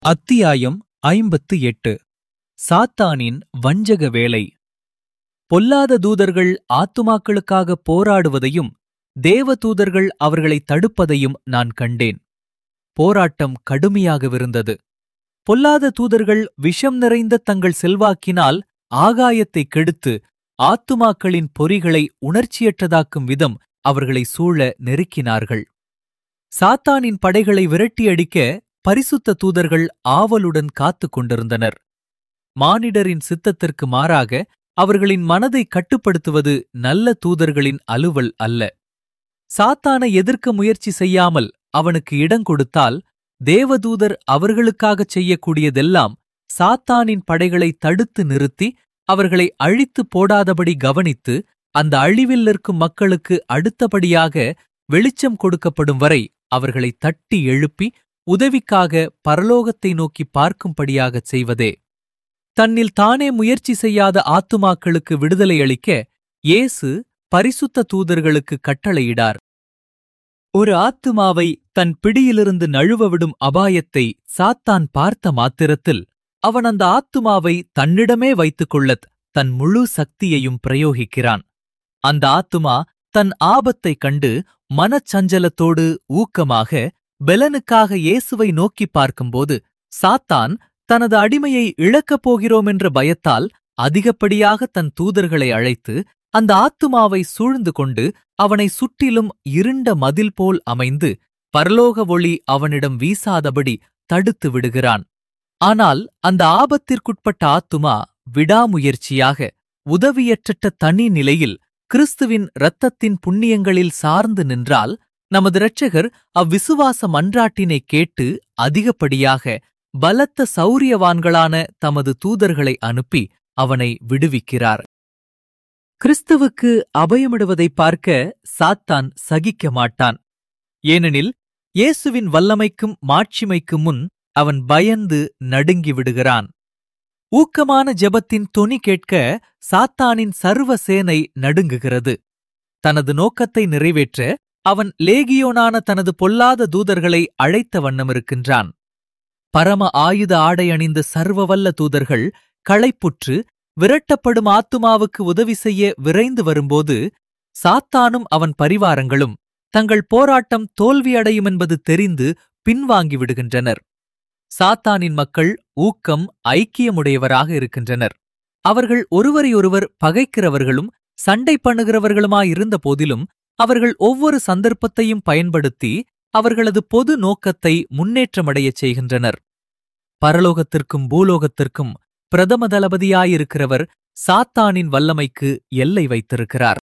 அத்தியாயம் ஐம்பத்து எட்டு சாத்தானின் வஞ்சக வேலை பொல்லாத தூதர்கள் ஆத்துமாக்களுக்காக போராடுவதையும் தேவதூதர்கள் அவர்களை தடுப்பதையும் நான் கண்டேன் போராட்டம் கடுமையாகவிருந்தது பொல்லாத தூதர்கள் விஷம் நிறைந்த தங்கள் செல்வாக்கினால் ஆகாயத்தை கெடுத்து ஆத்துமாக்களின் பொறிகளை உணர்ச்சியற்றதாக்கும் விதம் அவர்களை சூழ நெருக்கினார்கள் சாத்தானின் படைகளை விரட்டியடிக்க பரிசுத்த தூதர்கள் ஆவலுடன் காத்துக் கொண்டிருந்தனர் மானிடரின் சித்தத்திற்கு மாறாக அவர்களின் மனதை கட்டுப்படுத்துவது நல்ல தூதர்களின் அலுவல் அல்ல சாத்தானை எதிர்க்க முயற்சி செய்யாமல் அவனுக்கு இடம் கொடுத்தால் தேவதூதர் அவர்களுக்காகச் செய்யக்கூடியதெல்லாம் சாத்தானின் படைகளை தடுத்து நிறுத்தி அவர்களை அழித்துப் போடாதபடி கவனித்து அந்த அழிவில் நிற்கும் மக்களுக்கு அடுத்தபடியாக வெளிச்சம் கொடுக்கப்படும் வரை அவர்களை தட்டி எழுப்பி உதவிக்காக பரலோகத்தை நோக்கி பார்க்கும்படியாகச் செய்வதே தன்னில் தானே முயற்சி செய்யாத ஆத்துமாக்களுக்கு விடுதலை அளிக்க இயேசு பரிசுத்த தூதர்களுக்கு கட்டளையிடார் ஒரு ஆத்துமாவை தன் பிடியிலிருந்து நழுவவிடும் அபாயத்தை சாத்தான் பார்த்த மாத்திரத்தில் அவன் அந்த ஆத்துமாவை தன்னிடமே வைத்துக் கொள்ளத் தன் முழு சக்தியையும் பிரயோகிக்கிறான் அந்த ஆத்துமா தன் ஆபத்தைக் கண்டு மனச்சஞ்சலத்தோடு ஊக்கமாக பெலனுக்காக இயேசுவை நோக்கிப் பார்க்கும்போது சாத்தான் தனது அடிமையை இழக்கப் போகிறோம் என்ற பயத்தால் அதிகப்படியாக தன் தூதர்களை அழைத்து அந்த ஆத்துமாவை சூழ்ந்து கொண்டு அவனை சுற்றிலும் இருண்ட மதில் போல் அமைந்து பரலோக ஒளி அவனிடம் வீசாதபடி தடுத்து விடுகிறான் ஆனால் அந்த ஆபத்திற்குட்பட்ட ஆத்துமா விடாமுயற்சியாக உதவியற்ற தனி நிலையில் கிறிஸ்துவின் இரத்தத்தின் புண்ணியங்களில் சார்ந்து நின்றால் நமது இரட்சகர் அவ்விசுவாச மன்றாட்டினை கேட்டு அதிகப்படியாக பலத்த சௌரியவான்களான தமது தூதர்களை அனுப்பி அவனை விடுவிக்கிறார் கிறிஸ்துவுக்கு அபயமிடுவதை பார்க்க சாத்தான் சகிக்க மாட்டான் ஏனெனில் இயேசுவின் வல்லமைக்கும் மாட்சிமைக்கும் முன் அவன் பயந்து நடுங்கி விடுகிறான் ஊக்கமான ஜெபத்தின் தொனி கேட்க சாத்தானின் சர்வ சேனை நடுங்குகிறது தனது நோக்கத்தை நிறைவேற்ற அவன் லேகியோனான தனது பொல்லாத தூதர்களை அழைத்த வண்ணமிருக்கின்றான் பரம ஆயுத ஆடை அணிந்த சர்வவல்ல தூதர்கள் களைப்புற்று விரட்டப்படும் ஆத்துமாவுக்கு உதவி செய்ய விரைந்து வரும்போது சாத்தானும் அவன் பரிவாரங்களும் தங்கள் போராட்டம் தோல்வியடையும் என்பது தெரிந்து பின்வாங்கி விடுகின்றனர் சாத்தானின் மக்கள் ஊக்கம் ஐக்கியமுடையவராக இருக்கின்றனர் அவர்கள் ஒருவரையொருவர் பகைக்கிறவர்களும் சண்டை பண்ணுகிறவர்களுமாயிருந்த போதிலும் அவர்கள் ஒவ்வொரு சந்தர்ப்பத்தையும் பயன்படுத்தி அவர்களது பொது நோக்கத்தை முன்னேற்றமடையச் செய்கின்றனர் பரலோகத்திற்கும் பூலோகத்திற்கும் பிரதம தளபதியாயிருக்கிறவர் சாத்தானின் வல்லமைக்கு எல்லை வைத்திருக்கிறார்